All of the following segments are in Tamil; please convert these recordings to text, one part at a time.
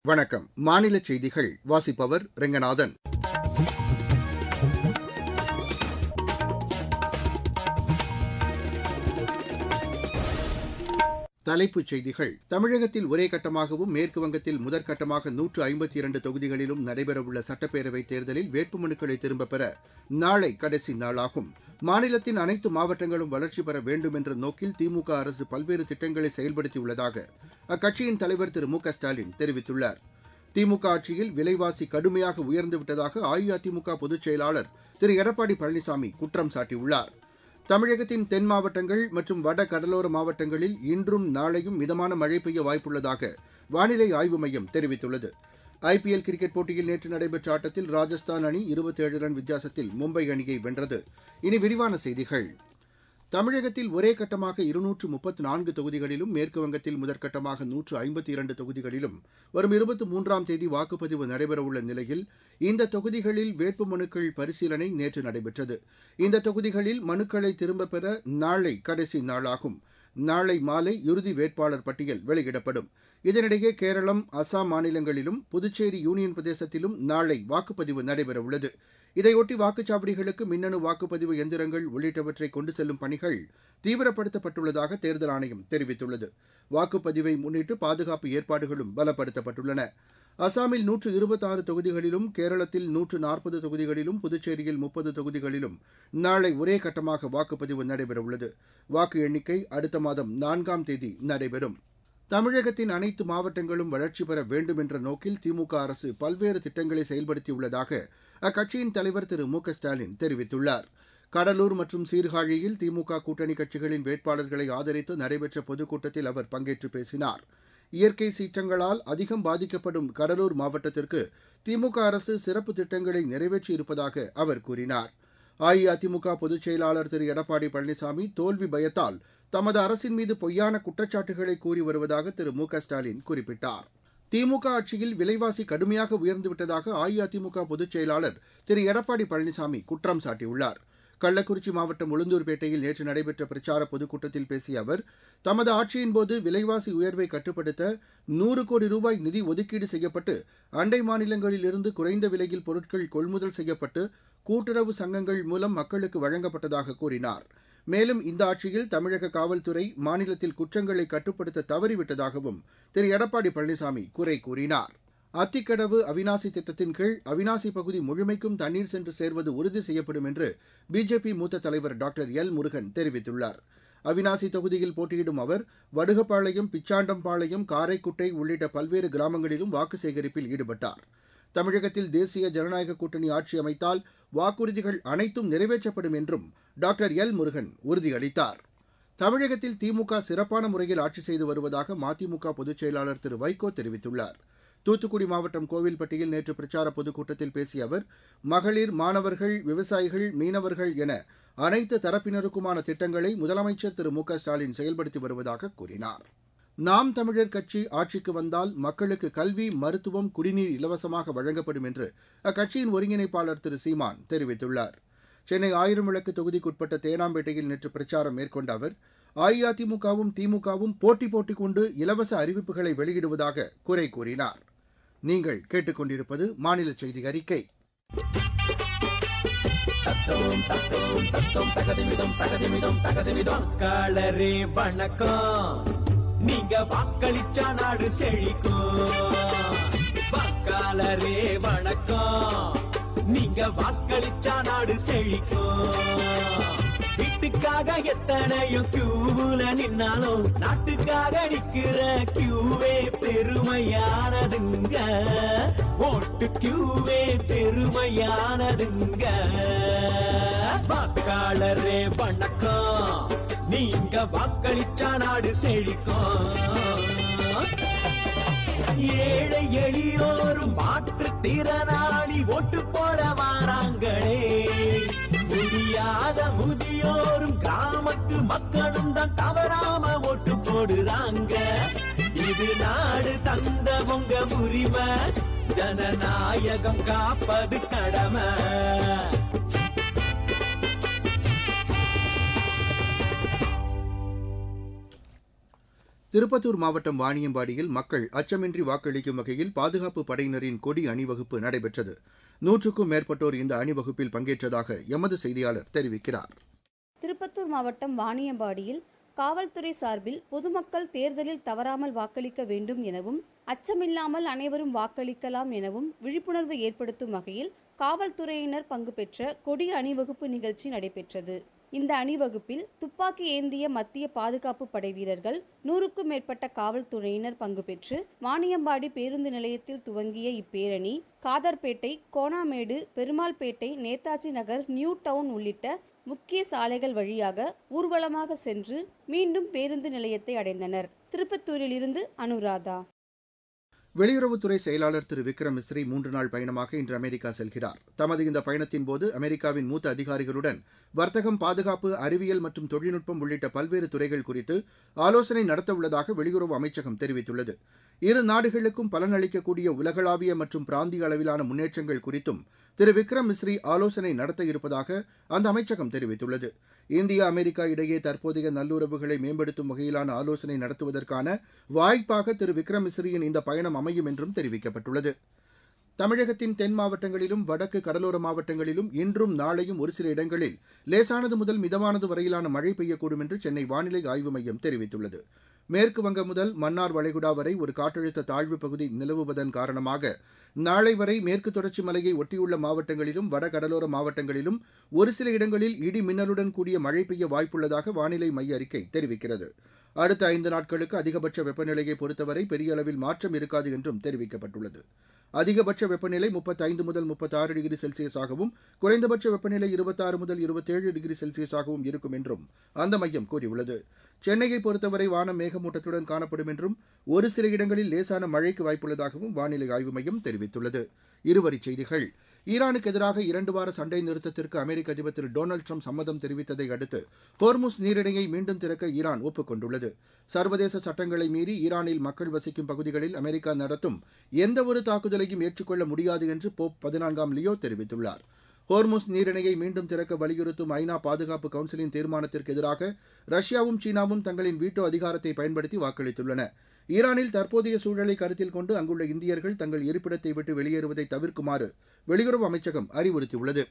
வணக்கம் மாநில செய்திகள் வாசிப்பவர் ரெங்கநாதன் தலைப்புச் செய்திகள் தமிழகத்தில் ஒரே கட்டமாகவும் மேற்கு வங்கத்தில் முதற்கட்டமாக நூற்று ஐம்பத்தி இரண்டு தொகுதிகளிலும் நடைபெறவுள்ள சட்டப்பேரவைத் தேர்தலில் வேட்புமனுக்களை திரும்பப் பெற நாளை கடைசி நாளாகும் மாநிலத்தின் அனைத்து மாவட்டங்களும் வளர்ச்சி பெற வேண்டும் என்ற நோக்கில் திமுக அரசு பல்வேறு திட்டங்களை செயல்படுத்தியுள்ளதாக அக்கட்சியின் தலைவர் திரு மு க ஸ்டாலின் தெரிவித்துள்ளார் திமுக ஆட்சியில் விலைவாசி கடுமையாக உயர்ந்துவிட்டதாக அஇஅதிமுக பொதுச் செயலாளர் திரு எடப்பாடி பழனிசாமி குற்றம் சாட்டியுள்ளார் தமிழகத்தின் தென் மாவட்டங்கள் மற்றும் வட கடலோர மாவட்டங்களில் இன்றும் நாளையும் மிதமான மழை பெய்ய வாய்ப்புள்ளதாக வானிலை ஆய்வு மையம் தெரிவித்துள்ளது ஐபிஎல் கிரிக்கெட் போட்டியில் நேற்று நடைபெற்ற ஆட்டத்தில் ராஜஸ்தான் அணி இருபத்தேழு ரன் வித்தியாசத்தில் மும்பை அணியை வென்றது இனி விரிவான செய்திகள் தமிழகத்தில் ஒரே கட்டமாக இருநூற்று முப்பத்து நான்கு தொகுதிகளிலும் மேற்குவங்கத்தில் முதற்கட்டமாக நூற்று ஐம்பத்தி இரண்டு தொகுதிகளிலும் வரும் இருபத்தி மூன்றாம் தேதி வாக்குப்பதிவு நடைபெறவுள்ள நிலையில் இந்த தொகுதிகளில் வேட்புமனுக்கள் பரிசீலனை நேற்று நடைபெற்றது இந்த தொகுதிகளில் மனுக்களை திரும்பப் பெற நாளை கடைசி நாளாகும் நாளை மாலை இறுதி வேட்பாளர் பட்டியல் வெளியிடப்படும் இதனிடையே கேரளம் அசாம் மாநிலங்களிலும் புதுச்சேரி யூனியன் பிரதேசத்திலும் நாளை வாக்குப்பதிவு நடைபெறவுள்ளது இதையொட்டி வாக்குச்சாவடிகளுக்கு மின்னணு வாக்குப்பதிவு எந்திரங்கள் உள்ளிட்டவற்றை கொண்டு செல்லும் பணிகள் தீவிரப்படுத்தப்பட்டுள்ளதாக தேர்தல் ஆணையம் தெரிவித்துள்ளது வாக்குப்பதிவை முன்னிட்டு பாதுகாப்பு ஏற்பாடுகளும் பலப்படுத்தப்பட்டுள்ளன அசாமில் நூற்று இருபத்தாறு தொகுதிகளிலும் கேரளத்தில் நூற்று நாற்பது தொகுதிகளிலும் புதுச்சேரியில் முப்பது தொகுதிகளிலும் நாளை ஒரே கட்டமாக வாக்குப்பதிவு நடைபெறவுள்ளது வாக்கு எண்ணிக்கை அடுத்த மாதம் நான்காம் தேதி நடைபெறும் தமிழகத்தின் அனைத்து மாவட்டங்களும் வளர்ச்சி பெற வேண்டும் என்ற நோக்கில் திமுக அரசு பல்வேறு திட்டங்களை செயல்படுத்தியுள்ளதாக அக்கட்சியின் தலைவர் திரு மு க ஸ்டாலின் தெரிவித்துள்ளார் கடலூர் மற்றும் சீர்காழியில் திமுக கூட்டணி கட்சிகளின் வேட்பாளர்களை ஆதரித்து நடைபெற்ற பொதுக்கூட்டத்தில் அவர் பங்கேற்று பேசினார் இயற்கை சீற்றங்களால் அதிகம் பாதிக்கப்படும் கடலூர் மாவட்டத்திற்கு திமுக அரசு சிறப்பு திட்டங்களை நிறைவேற்றியிருப்பதாக அவர் கூறினார் அஇஅதிமுக பொதுச் செயலாளர் திரு எடப்பாடி பழனிசாமி தோல்வி பயத்தால் தமது அரசின் மீது பொய்யான குற்றச்சாட்டுகளை கூறி வருவதாக திரு மு க ஸ்டாலின் குறிப்பிட்டார் திமுக ஆட்சியில் விலைவாசி கடுமையாக உயர்ந்துவிட்டதாக அஇஅதிமுக பொதுச் செயலாளர் திரு எடப்பாடி பழனிசாமி குற்றம் சாட்டியுள்ளார் கள்ளக்குறிச்சி மாவட்டம் உளுந்தூர்பேட்டையில் நேற்று நடைபெற்ற பிரச்சார பொதுக்கூட்டத்தில் பேசிய அவர் தமது ஆட்சியின்போது விலைவாசி உயர்வை கட்டுப்படுத்த நூறு கோடி ரூபாய் நிதி ஒதுக்கீடு செய்யப்பட்டு அண்டை மாநிலங்களிலிருந்து குறைந்த விலையில் பொருட்கள் கொள்முதல் செய்யப்பட்டு கூட்டுறவு சங்கங்கள் மூலம் மக்களுக்கு வழங்கப்பட்டதாக கூறினார் மேலும் இந்த ஆட்சியில் தமிழக காவல்துறை மாநிலத்தில் குற்றங்களை கட்டுப்படுத்த தவறிவிட்டதாகவும் திரு எடப்பாடி பழனிசாமி குறை கூறினார் அத்திக்கடவு அவினாசி திட்டத்தின் கீழ் அவினாசி பகுதி முழுமைக்கும் தண்ணீர் சென்று சேர்வது உறுதி செய்யப்படும் என்று பிஜேபி மூத்த தலைவர் டாக்டர் எல் முருகன் தெரிவித்துள்ளார் அவினாசி தொகுதியில் போட்டியிடும் அவர் வடுகப்பாளையம் பிச்சாண்டம்பாளையம் காரைக்குட்டை உள்ளிட்ட பல்வேறு கிராமங்களிலும் வாக்கு சேகரிப்பில் ஈடுபட்டார் தமிழகத்தில் தேசிய ஜனநாயக கூட்டணி ஆட்சி அமைத்தால் வாக்குறுதிகள் அனைத்தும் நிறைவேற்றப்படும் என்றும் டாக்டர் எல் முருகன் உறுதியளித்தார் தமிழகத்தில் திமுக சிறப்பான முறையில் ஆட்சி செய்து வருவதாக மதிமுக பொதுச் செயலாளர் திரு வைகோ தெரிவித்துள்ளார் தூத்துக்குடி மாவட்டம் கோவில்பட்டியில் நேற்று பிரச்சார பொதுக்கூட்டத்தில் பேசிய அவர் மகளிர் மாணவர்கள் விவசாயிகள் மீனவர்கள் என அனைத்து தரப்பினருக்குமான திட்டங்களை முதலமைச்சர் திரு மு க ஸ்டாலின் செயல்படுத்தி வருவதாக கூறினார் நாம் தமிழர் கட்சி ஆட்சிக்கு வந்தால் மக்களுக்கு கல்வி மருத்துவம் குடிநீர் இலவசமாக வழங்கப்படும் என்று அக்கட்சியின் ஒருங்கிணைப்பாளர் திரு சீமான் தெரிவித்துள்ளார் சென்னை ஆயிரம் விளக்கு தொகுதிக்குட்பட்ட தேனாம்பேட்டையில் நேற்று பிரச்சாரம் மேற்கொண்ட அவர் அஇஅதிமுகவும் திமுகவும் போட்டி போட்டிக் கொண்டு இலவச அறிவிப்புகளை வெளியிடுவதாக குறை கூறினார் நீங்கள் கேட்டுக்கொண்டிருப்பது மாநில செய்தி அறிக்கை வாக்காளரே வணக்கம் நீங்க வாக்களிச்சா நாடு செழிக்கும் வாக்காளரே வணக்கம் நீங்க வாக்களிச்சா நாடு செழிக்கும் வீட்டுக்காக எத்தனையும் கியூல நின்னாலும் நாட்டுக்காக நிக்கிற கியூவே பெருமையானதுங்க ஓட்டு கியூவே பெருமையானதுங்க வாக்காளரே வணக்கம் நீங்க வாக்களிச்சா நாடு செழிக்கும் ஏழை எளியோரும் மாற்றுத்திறனாளி ஓட்டு போட வாராங்களே முடியாத முதியோரும் கிராமத்து மக்களும் தான் தவறாம ஓட்டு போடுறாங்க இது நாடு தந்த உங்க உரிமை ஜனநாயகம் காப்பது கடமை திருப்பத்தூர் மாவட்டம் வாணியம்பாடியில் மக்கள் அச்சமின்றி வாக்களிக்கும் வகையில் பாதுகாப்பு படையினரின் கொடி அணிவகுப்பு நடைபெற்றது நூற்றுக்கும் மேற்பட்டோர் இந்த அணிவகுப்பில் பங்கேற்றதாக எமது செய்தியாளர் தெரிவிக்கிறார் திருப்பத்தூர் மாவட்டம் வாணியம்பாடியில் காவல்துறை சார்பில் பொதுமக்கள் தேர்தலில் தவறாமல் வாக்களிக்க வேண்டும் எனவும் அச்சமில்லாமல் அனைவரும் வாக்களிக்கலாம் எனவும் விழிப்புணர்வு ஏற்படுத்தும் வகையில் காவல்துறையினர் பங்கு பெற்ற கொடி அணிவகுப்பு நிகழ்ச்சி நடைபெற்றது இந்த அணிவகுப்பில் துப்பாக்கி ஏந்திய மத்திய பாதுகாப்பு படை வீரர்கள் நூறுக்கும் மேற்பட்ட காவல்துறையினர் பங்கு பெற்று வாணியம்பாடி பேருந்து நிலையத்தில் துவங்கிய இப்பேரணி காதர்பேட்டை கோணாமேடு பெருமாள்பேட்டை நேதாஜி நகர் நியூ டவுன் உள்ளிட்ட முக்கிய சாலைகள் வழியாக ஊர்வலமாக சென்று மீண்டும் பேருந்து நிலையத்தை அடைந்தனர் திருப்பத்தூரிலிருந்து அனுராதா வெளியுறவுத்துறை செயலாளர் திரு விக்ரம் மிஸ்ரி மூன்று நாள் பயணமாக இன்று அமெரிக்கா செல்கிறார் தமது இந்த பயணத்தின் போது அமெரிக்காவின் மூத்த அதிகாரிகளுடன் வர்த்தகம் பாதுகாப்பு அறிவியல் மற்றும் தொழில்நுட்பம் உள்ளிட்ட பல்வேறு துறைகள் குறித்து ஆலோசனை நடத்தவுள்ளதாக வெளியுறவு அமைச்சகம் தெரிவித்துள்ளது இரு நாடுகளுக்கும் பலனளிக்கக்கூடிய உலகளாவிய மற்றும் பிராந்திய அளவிலான முன்னேற்றங்கள் குறித்தும் திரு விக்ரம் மிஸ்ரி ஆலோசனை நடத்த இருப்பதாக அந்த அமைச்சகம் தெரிவித்துள்ளது இந்தியா அமெரிக்கா இடையே தற்போதைய நல்லுறவுகளை மேம்படுத்தும் வகையிலான ஆலோசனை நடத்துவதற்கான வாய்ப்பாக திரு விக்ரம் மிஸ்ரியின் இந்த பயணம் அமையும் என்றும் தெரிவிக்கப்பட்டுள்ளது தமிழகத்தின் தென் மாவட்டங்களிலும் வடக்கு கடலோர மாவட்டங்களிலும் இன்றும் நாளையும் ஒரு சில இடங்களில் லேசானது முதல் மிதமானது வரையிலான மழை பெய்யக்கூடும் என்று சென்னை வானிலை ஆய்வு மையம் தெரிவித்துள்ளது மேற்கு வங்க முதல் மன்னார் வளைகுடா வரை ஒரு காற்றழுத்த தாழ்வு பகுதி நிலவுவதன் காரணமாக நாளை வரை மேற்கு தொடர்ச்சி மலையை ஒட்டியுள்ள மாவட்டங்களிலும் வட கடலோர மாவட்டங்களிலும் ஒரு சில இடங்களில் இடி மின்னலுடன் கூடிய மழை பெய்ய வாய்ப்புள்ளதாக வானிலை மைய அறிக்கை தெரிவிக்கிறது அடுத்த ஐந்து நாட்களுக்கு அதிகபட்ச வெப்பநிலையை பொறுத்தவரை பெரிய அளவில் மாற்றம் இருக்காது என்றும் தெரிவிக்கப்பட்டுள்ளது அதிகபட்ச வெப்பநிலை முப்பத்தைந்து முதல் முப்பத்தாறு டிகிரி செல்சியஸாகவும் குறைந்தபட்ச வெப்பநிலை இருபத்தாறு முதல் இருபத்தேழு டிகிரி செல்சியஸாகவும் இருக்கும் என்றும் அந்த மையம் கூறியுள்ளது சென்னையை பொறுத்தவரை வானம் மேகமூட்டத்துடன் காணப்படும் என்றும் ஒரு சில இடங்களில் லேசான மழைக்கு வாய்ப்புள்ளதாகவும் வானிலை ஆய்வு மையம் தெரிவித்துள்ளது இருவரிச் செய்திகள் ஈரானுக்கு எதிராக இரண்டு வார சண்டை நிறுத்தத்திற்கு அமெரிக்க அதிபர் திரு டொனால்டு ட்ரம்ப் சம்மதம் தெரிவித்ததை அடுத்து ஹோர்முஸ் நீரிணையை மீண்டும் திறக்க ஈரான் ஒப்புக் கொண்டுள்ளது சர்வதேச சட்டங்களை மீறி ஈரானில் மக்கள் வசிக்கும் பகுதிகளில் அமெரிக்கா நடத்தும் எந்தவொரு தாக்குதலையும் ஏற்றுக்கொள்ள முடியாது என்று போப் பதினான்காம் லியோ தெரிவித்துள்ளார் ஹோர்முஸ் நீரிணையை மீண்டும் திறக்க வலியுறுத்தும் ஐநா பாதுகாப்பு கவுன்சிலின் தீர்மானத்திற்கு எதிராக ரஷ்யாவும் சீனாவும் தங்களின் வீட்டோ அதிகாரத்தை பயன்படுத்தி வாக்களித்துள்ளன ஈரானில் தற்போதைய சூழலை கருத்தில் கொண்டு அங்குள்ள இந்தியர்கள் தங்கள் இருப்பிடத்தை விட்டு வெளியேறுவதை தவிர்க்குமாறு வெளியுறவு அமைச்சகம் அறிவுறுத்தியுள்ளது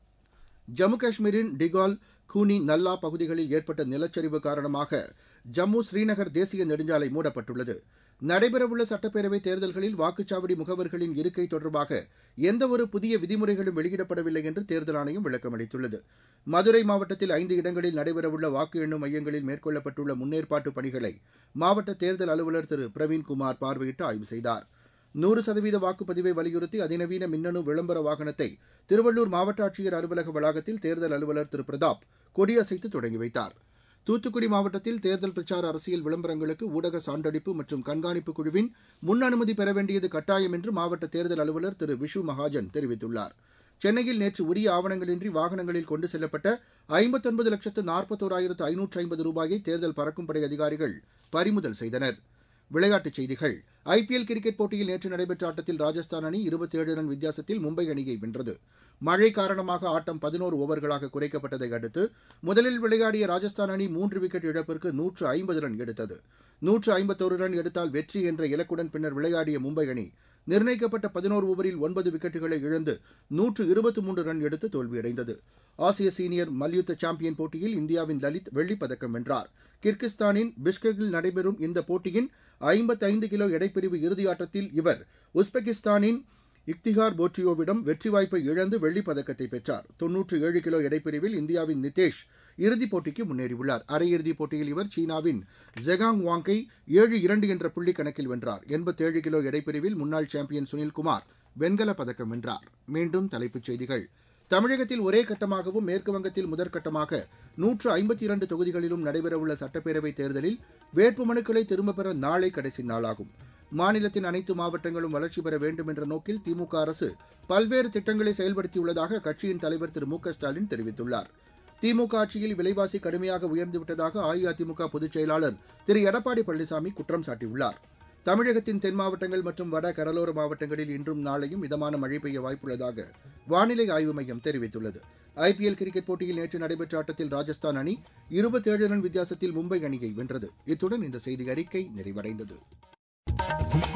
ஜம்மு காஷ்மீரின் டிகால் கூனி நல்லா பகுதிகளில் ஏற்பட்ட நிலச்சரிவு காரணமாக ஜம்மு ஸ்ரீநகர் தேசிய நெடுஞ்சாலை மூடப்பட்டுள்ளது நடைபெறவுள்ள சட்டப்பேரவைத் தேர்தல்களில் வாக்குச்சாவடி முகவர்களின் இருக்கை தொடர்பாக எந்தவொரு புதிய விதிமுறைகளும் வெளியிடப்படவில்லை என்று தேர்தல் ஆணையம் விளக்கமளித்துள்ளது மதுரை மாவட்டத்தில் ஐந்து இடங்களில் நடைபெறவுள்ள வாக்கு எண்ணும் மையங்களில் மேற்கொள்ளப்பட்டுள்ள முன்னேற்பாட்டு பணிகளை மாவட்ட தேர்தல் அலுவலர் திரு பிரவீன்குமார் பார்வையிட்டு ஆய்வு செய்தார் நூறு சதவீத வாக்குப்பதிவை வலியுறுத்தி அதிநவீன மின்னணு விளம்பர வாகனத்தை திருவள்ளூர் மாவட்ட ஆட்சியர் அலுவலக வளாகத்தில் தேர்தல் அலுவலர் திரு பிரதாப் கொடியசைத்து தொடங்கி வைத்தார் தூத்துக்குடி மாவட்டத்தில் தேர்தல் பிரச்சார அரசியல் விளம்பரங்களுக்கு ஊடக சான்றளிப்பு மற்றும் கண்காணிப்பு குழுவின் முன் அனுமதி பெற வேண்டியது கட்டாயம் என்று மாவட்ட தேர்தல் அலுவலர் திரு விஷு மகாஜன் தெரிவித்துள்ளார் சென்னையில் நேற்று உரிய ஆவணங்களின்றி வாகனங்களில் கொண்டு செல்லப்பட்ட ஐம்பத்தொன்பது லட்சத்து நாற்பத்தோராயிரத்து ஐநூற்று ஐம்பது ரூபாயை தேர்தல் பறக்கும் படை அதிகாரிகள் பறிமுதல் செய்தனர் விளையாட்டுச் செய்திகள் ஐபிஎல் கிரிக்கெட் போட்டியில் நேற்று நடைபெற்ற ஆட்டத்தில் ராஜஸ்தான் அணி இருபத்தேழு ரன் வித்தியாசத்தில் மும்பை அணியை வென்றது மழை காரணமாக ஆட்டம் பதினோரு ஓவர்களாக குறைக்கப்பட்டதை அடுத்து முதலில் விளையாடிய ராஜஸ்தான் அணி மூன்று விக்கெட் இழப்பிற்கு நூற்று ஐம்பது ரன் எடுத்தது நூற்று ஐம்பத்தோரு ரன் எடுத்தால் வெற்றி என்ற இலக்குடன் பின்னர் விளையாடிய மும்பை அணி நிர்ணயிக்கப்பட்ட பதினோரு ஓவரில் ஒன்பது விக்கெட்டுகளை இழந்து நூற்று இருபத்தி மூன்று ரன் எடுத்து தோல்வியடைந்தது ஆசிய சீனியர் மல்யுத்த சாம்பியன் போட்டியில் இந்தியாவின் லலித் வெள்ளிப் பதக்கம் வென்றார் கிர்கிஸ்தானின் பிஷ்கெக்கில் நடைபெறும் இந்த போட்டியின் ஐம்பத்தைந்து கிலோ எடைப்பிரிவு இறுதியாட்டத்தில் இவர் உஸ்பெகிஸ்தானின் இக்திகார் போட்ரியோவிடம் வெற்றி வாய்ப்பை இழந்து வெள்ளிப் பதக்கத்தை பெற்றார் தொன்னூற்று ஏழு கிலோ எடைப்பிரிவில் இந்தியாவின் நிதேஷ் இறுதிப் போட்டிக்கு முன்னேறியுள்ளார் அரையிறுதிப் போட்டியில் இவர் சீனாவின் ஜெகாங் வாங்கை ஏழு இரண்டு என்ற புள்ளி கணக்கில் வென்றார் எண்பத்தேழு கிலோ எடைப்பிரிவில் முன்னாள் சாம்பியன் சுனில்குமார் வெண்கலப் பதக்கம் வென்றார் மீண்டும் தலைப்புச் செய்திகள் தமிழகத்தில் ஒரே கட்டமாகவும் மேற்கு வங்கத்தில் முதற்கட்டமாக நூற்று ஐம்பத்தி இரண்டு தொகுதிகளிலும் நடைபெறவுள்ள சட்டப்பேரவைத் தேர்தலில் வேட்புமனுக்களை திரும்பப் பெற நாளை கடைசி நாளாகும் மாநிலத்தின் அனைத்து மாவட்டங்களும் வளர்ச்சி பெற வேண்டும் என்ற நோக்கில் திமுக அரசு பல்வேறு திட்டங்களை செயல்படுத்தியுள்ளதாக கட்சியின் தலைவர் திரு மு க ஸ்டாலின் தெரிவித்துள்ளார் திமுக ஆட்சியில் விலைவாசி கடுமையாக உயர்ந்துவிட்டதாக அஇஅதிமுக பொதுச் செயலாளர் திரு எடப்பாடி பழனிசாமி குற்றம் சாட்டியுள்ளார் தமிழகத்தின் தென் மாவட்டங்கள் மற்றும் வட கடலோர மாவட்டங்களில் இன்றும் நாளையும் மிதமான மழை பெய்ய வாய்ப்புள்ளதாக வானிலை ஆய்வு மையம் தெரிவித்துள்ளது ஐபிஎல் கிரிக்கெட் போட்டியில் நேற்று நடைபெற்ற ஆட்டத்தில் ராஜஸ்தான் அணி இருபத்தேழு ரன் வித்தியாசத்தில் மும்பை அணியை வென்றது இத்துடன் இந்த செய்தி அறிக்கை நிறைவடைந்தது